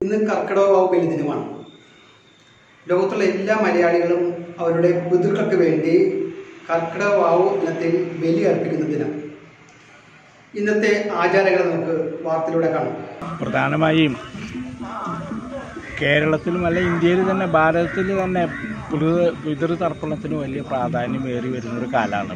ഇന്ന് കർക്കിടക വാവ് ബലി ദിനമാണ് ലോകത്തുള്ള എല്ലാ മലയാളികളും അവരുടെ പിതൃക്കൾക്ക് വേണ്ടി കർക്കിടക വാവ് ദിനത്തിൽ ബലി അർപ്പിക്കുന്ന ദിനം ഇന്നത്തെ ആചാരങ്ങൾ നമുക്ക് വാർത്തയിലൂടെ കാണാം പ്രധാനമായും കേരളത്തിലും അല്ല ഇന്ത്യയിൽ തന്നെ ഭാരതത്തിൽ തന്നെ പിതൃ പിതൃതർപ്പണത്തിന് വലിയ പ്രാധാന്യമേറി വരുന്നൊരു കാലമാണ്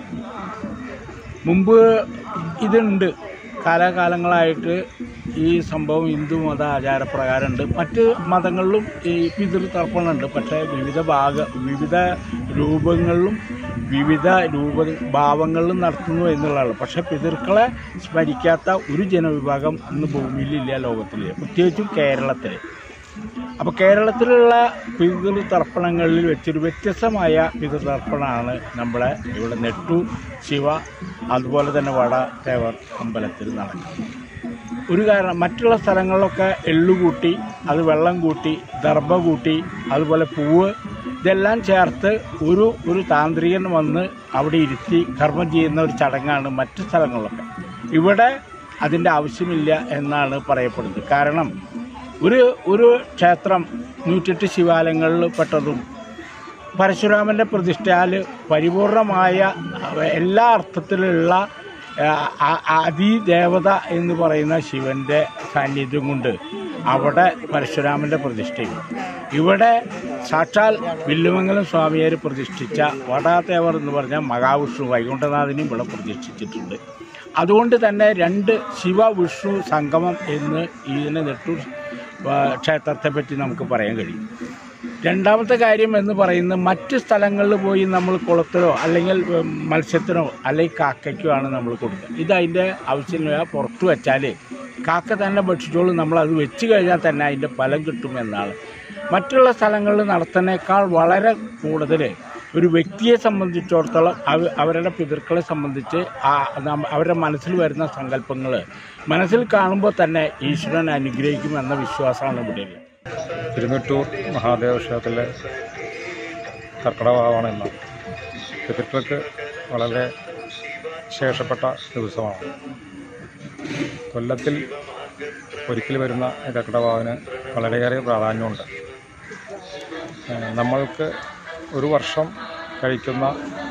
മുമ്പ് ഇതുണ്ട് കാലാകാലങ്ങളായിട്ട് ഈ സംഭവം ഹിന്ദു മത ആചാരപ്രകാരമുണ്ട് മറ്റ് മതങ്ങളിലും ഈ പിതൃതർപ്പണമുണ്ട് പക്ഷേ വിവിധ ഭാഗ വിവിധ രൂപങ്ങളിലും വിവിധ രൂപ ഭാവങ്ങളിലും നടത്തുന്നു എന്നുള്ളതാണ് പക്ഷേ പിതൃക്കളെ സ്മരിക്കാത്ത ഒരു ജനവിഭാഗം ഇന്ന് ഭൂമിയിലില്ല ലോകത്തിൽ പ്രത്യേകിച്ചും കേരളത്തിൽ അപ്പോൾ കേരളത്തിലുള്ള പിതൃതർപ്പണങ്ങളിൽ വെച്ചൊരു വ്യത്യസ്തമായ പിതൃതർപ്പണമാണ് നമ്മളെ ഇവിടെ നെട്ടു ശിവ അതുപോലെ തന്നെ വട തേവർ അമ്പലത്തിൽ നടക്കുന്നത് ഒരു കാരണം മറ്റുള്ള സ്ഥലങ്ങളിലൊക്കെ എള്ളു കൂട്ടി അത് വെള്ളം കൂട്ടി ദർഭ കൂട്ടി അതുപോലെ പൂവ് ഇതെല്ലാം ചേർത്ത് ഒരു ഒരു താന്ത്രികൻ വന്ന് അവിടെ ഇരുത്തി കർമ്മം ചെയ്യുന്ന ഒരു ചടങ്ങാണ് മറ്റു സ്ഥലങ്ങളിലൊക്കെ ഇവിടെ അതിൻ്റെ ആവശ്യമില്ല എന്നാണ് പറയപ്പെടുന്നത് കാരണം ഒരു ഒരു ക്ഷേത്രം നൂറ്റെട്ട് ശിവാലയങ്ങളിൽ പെട്ടതും പരശുരാമൻ്റെ പ്രതിഷ്ഠയാൽ പരിപൂർണമായ എല്ലാ അർത്ഥത്തിലുള്ള ആ, ആ, അതിദേവത എന്ന് പറയുന്ന ശിവൻ്റെ സാന്നിധ്യം കൊണ്ട് അവിടെ പരശുരാമൻ്റെ പ്രതിഷ്ഠയും ഇവിടെ സാക്ഷാൽ വില്ലുമംഗലം സ്വാമിയാർ പ്രതിഷ്ഠിച്ച വടാതേവർ എന്ന് പറഞ്ഞ മഹാവിഷ്ണു വൈകുണ്ഠനാഥനെയും ഇവിടെ പ്രതിഷ്ഠിച്ചിട്ടുണ്ട് അതുകൊണ്ട് തന്നെ രണ്ട് ശിവ വിഷ്ണു സംഗമം എന്ന് ഇതിനെ നെട്ടൂർ ആ, ക്ഷേത്രത്തെപ്പറ്റി നമുക്ക് പറയാൻ കഴിയും രണ്ടാമത്തെ കാര്യം എന്ന് പറയുന്നത് മറ്റ് സ്ഥലങ്ങളിൽ പോയി നമ്മൾ കുളത്തിലോ അല്ലെങ്കിൽ ഉം, മത്സ്യത്തിനോ അല്ലെങ്കിൽ കാക്കയ്ക്കോ ആണ് നമ്മൾ കൊടുക്കുക ഇത് അതിൻ്റെ ആവശ്യമില്ല പുറത്ത് വെച്ചാൽ കാക്ക തന്നെ ഭക്ഷിച്ചോളും നമ്മൾ അത് വെച്ച് കഴിഞ്ഞാൽ തന്നെ അതിൻ്റെ ഫലം കിട്ടുമെന്നാണ് മറ്റുള്ള സ്ഥലങ്ങളിൽ നടത്തുന്നേക്കാൾ വളരെ കൂടുതൽ ഒരു വ്യക്തിയെ സംബന്ധിച്ചിടത്തോളം അവ അവരുടെ പിതൃക്കളെ സംബന്ധിച്ച് ആ നമ്മ- അവരുടെ മനസ്സിൽ വരുന്ന സങ്കല്പങ്ങൾ മനസ്സിൽ കാണുമ്പോൾ തന്നെ ഈശ്വരൻ അനുഗ്രഹിക്കും എന്ന വിശ്വാസമാണ് ഇവിടെയുള്ളത് തിരുനെട്ടൂർ മഹാദേവ ക്ഷേത്രത്തിലെ കർക്കിടകവാവാണ് ഇന്ന് പിതൃക്കൾക്ക് വളരെ വിശേഷപ്പെട്ട ദിവസമാണ് കൊല്ലത്തിൽ ഒരിക്കൽ വരുന്ന ഈ കർക്കിടകവാവിന് വളരെയേറെ പ്രാധാന്യമുണ്ട് ഏഹ് നമ്മൾക്ക് ഒരു വർഷം കഴിക്കുന്ന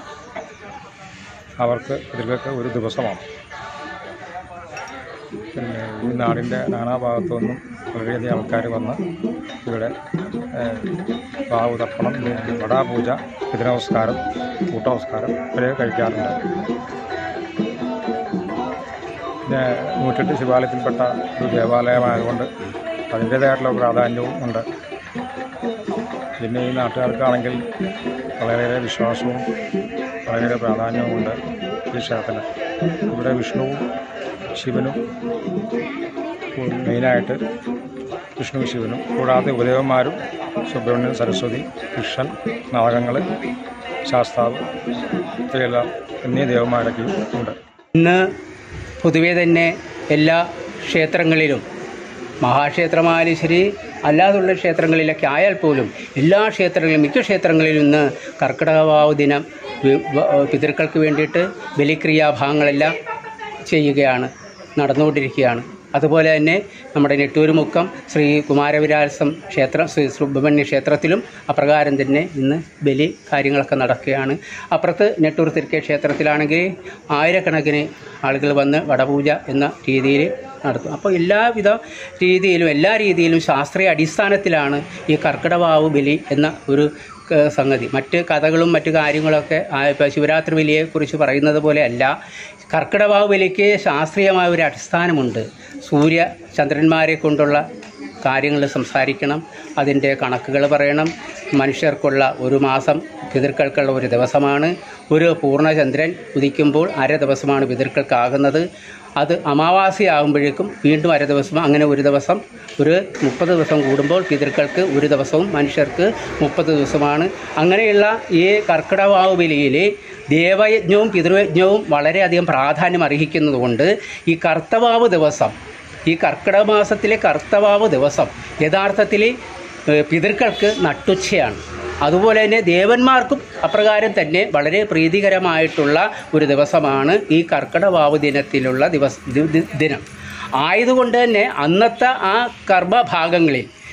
അവർക്ക് പിതൃക്കൾക്ക് ഒരു ദിവസമാണ് പിന്നെ ഈ നാടിൻ്റെ നാനാഭാഗത്തു നിന്നും വളരെയധികം ആൾക്കാർ വന്ന് ഇവിടെ പാവു തർപ്പണം വടാപൂജ പിതൃനമസ്കാരം കൂട്ടനമസ്കാരം ഇവരെ കഴിക്കാറുണ്ട് പിന്നെ നൂറ്റെട്ട് ശിവാലയത്തിൽപ്പെട്ട ഒരു ദേവാലയമായതുകൊണ്ട് അതിൻ്റേതായിട്ടുള്ള പ്രാധാന്യവും ഉണ്ട് പിന്നെ ഈ നാട്ടുകാർക്കാണെങ്കിൽ വളരെയേറെ വിശ്വാസവും വളരെയേറെ പ്രാധാന്യവും ഉണ്ട് ഈ ക്ഷേത്രത്തിന് ഇവിടെ വിഷ്ണുവും ശിവനും മെയിനായിട്ട് വിഷ്ണു ശിവനും കൂടാതെ ഉപദേവന്മാരും സുബ്രഹ്മണ്യൻ സരസ്വതി കൃഷ്ണൻ നാടകങ്ങൾ ശാസ്താവ് ഇവയെല്ലാം എന്നീ ദേവന്മാരൊക്കെ ഉണ്ട് ഇന്ന് പൊതുവെ തന്നെ എല്ലാ ക്ഷേത്രങ്ങളിലും മഹാക്ഷേത്രമായാലും ശരി അല്ലാതുള്ള ക്ഷേത്രങ്ങളിലൊക്കെ ആയാൽ പോലും എല്ലാ ക്ഷേത്രങ്ങളിലും മിക്ക ക്ഷേത്രങ്ങളിലും ഇന്ന് കർക്കിടകവാവ് ദിനം വി- വ- പിതൃക്കൾക്ക് വേണ്ടിയിട്ട് ബലിക്രിയാഭാഗങ്ങളെല്ലാം ചെയ്യുകയാണ് നടന്നുകൊണ്ടിരിക്കുകയാണ് അതുപോലെ തന്നെ നമ്മുടെ നെട്ടൂരുമുക്കം ശ്രീ കുമാരവിലാസം ക്ഷേത്രം ശ്രീ സുബ്രഹ്മണ്യ ക്ഷേത്രത്തിലും അപ്രകാരം തന്നെ ഇന്ന് ബലി കാര്യങ്ങളൊക്കെ നടക്കുകയാണ് അപ്പുറത്ത് നെട്ടൂർ തിരുക്കേ ക്ഷേത്രത്തിലാണെങ്കിൽ ആയിരക്കണക്കിന് ആളുകൾ വന്ന് വടപൂജ എന്ന രീതിയിൽ നടത്തും അപ്പോൾ എല്ലാവിധ രീതിയിലും എല്ലാ രീതിയിലും ശാസ്ത്രീയ അടിസ്ഥാനത്തിലാണ് ഈ കർക്കിടവാവ് ബലി എന്ന ഒരു ക- സംഗതി മറ്റ് കഥകളും മറ്റു കാര്യങ്ങളൊക്കെ ആ, ഇപ്പോൾ ശിവരാത്രി ബലിയെക്കുറിച്ച് പറയുന്നത് പോലെ അല്ല കർക്കിടവാവ് ബലിക്ക് ശാസ്ത്രീയമായ ഒരു അടിസ്ഥാനമുണ്ട് സൂര്യ ചന്ദ്രന്മാരെ കൊണ്ടുള്ള കാര്യങ്ങൾ സംസാരിക്കണം അതിൻ്റെ കണക്കുകൾ പറയണം മനുഷ്യർക്കുള്ള ഒരു മാസം പിതൃക്കൾക്കുള്ള ഒരു ദിവസമാണ് ഒരു പൂർണ്ണചന്ദ്രൻ ഉദിക്കുമ്പോൾ അര ദിവസമാണ് പിതൃക്കൾക്കാകുന്നത് അത് അമാവാസിയാകുമ്പോഴേക്കും വീണ്ടും അര ദിവസം അങ്ങനെ ഒരു ദിവസം ഒരു മുപ്പത് ദിവസം കൂടുമ്പോൾ പിതൃക്കൾക്ക് ഒരു ദിവസവും മനുഷ്യർക്ക് മുപ്പത് ദിവസമാണ് അങ്ങനെയുള്ള ഈ കർക്കിടവാവ് ബലിയിൽ ദേവയജ്ഞവും പിതൃയജ്ഞവും വളരെയധികം പ്രാധാന്യം അർഹിക്കുന്നതുകൊണ്ട് ഈ കർത്തവാവ് ദിവസം ഈ കർക്കിടക മാസത്തിലെ കർത്തവാവ് ദിവസം യഥാർത്ഥത്തിൽ ഏഹ്, പിതൃക്കൾക്ക് നട്ടുച്ചയാണ് അതുപോലെ തന്നെ ദേവന്മാർക്കും അപ്രകാരം തന്നെ വളരെ പ്രീതികരമായിട്ടുള്ള ഒരു ദിവസമാണ് ഈ കർക്കിടവാവ് ദിനത്തിലുള്ള ദിവസ ദി- ദി- ദിനം ആയതുകൊണ്ട് തന്നെ അന്നത്തെ ആ കർമ്മഭാഗങ്ങളിൽ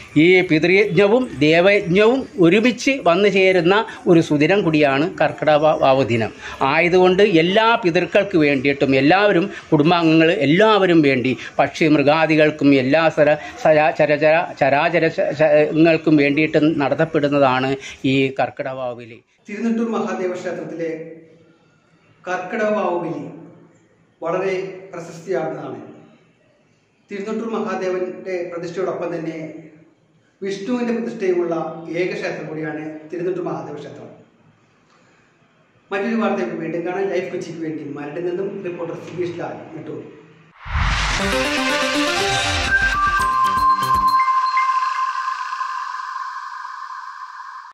ഈ പിതൃയജ്ഞവും ദേവയജ്ഞവും ഒരുമിച്ച് വന്നു ചേരുന്ന ഒരു സുദിനം കൂടിയാണ് കർക്കിടക വാവ് ദിനം ആയതുകൊണ്ട് എല്ലാ പിതൃക്കൾക്ക് വേണ്ടിയിട്ടും എല്ലാവരും കുടുംബാംഗങ്ങൾ എല്ലാവരും വേണ്ടി പക്ഷി മൃഗാദികൾക്കും എല്ലാ സര സരാ ചരചര ചരാചര ശങ്ങൾക്കും വേണ്ടിയിട്ട് നടത്തപ്പെടുന്നതാണ് ഈ കർക്കിടക വാവിൽ തിരുനെട്ടൂർ മഹാദേവ ക്ഷേത്രത്തിലെ കർക്കിടവാവ് ബലി വളരെ പ്രശസ്തിയാർന്നതാണ് തിരുനെട്ടൂർ മഹാദേവന്റെ പ്രതിഷ്ഠയോടൊപ്പം തന്നെ വിഷ്ണുവിന്റെ പ്രതിഷ്ഠയുമുള്ള ഏക ക്ഷേത്രം കൂടിയാണ് തിരുനെട്ടൂർ മഹാദേവ ക്ഷേത്രം മറ്റൊരു വാർത്തയ്ക്ക് വീണ്ടും കാണാൻ ലൈഫ് കൊച്ചിക്ക് വേണ്ടി മരടിൽ നിന്നും റിപ്പോർട്ടർ സുബീഷ് ലാൽ നെട്ടൂർ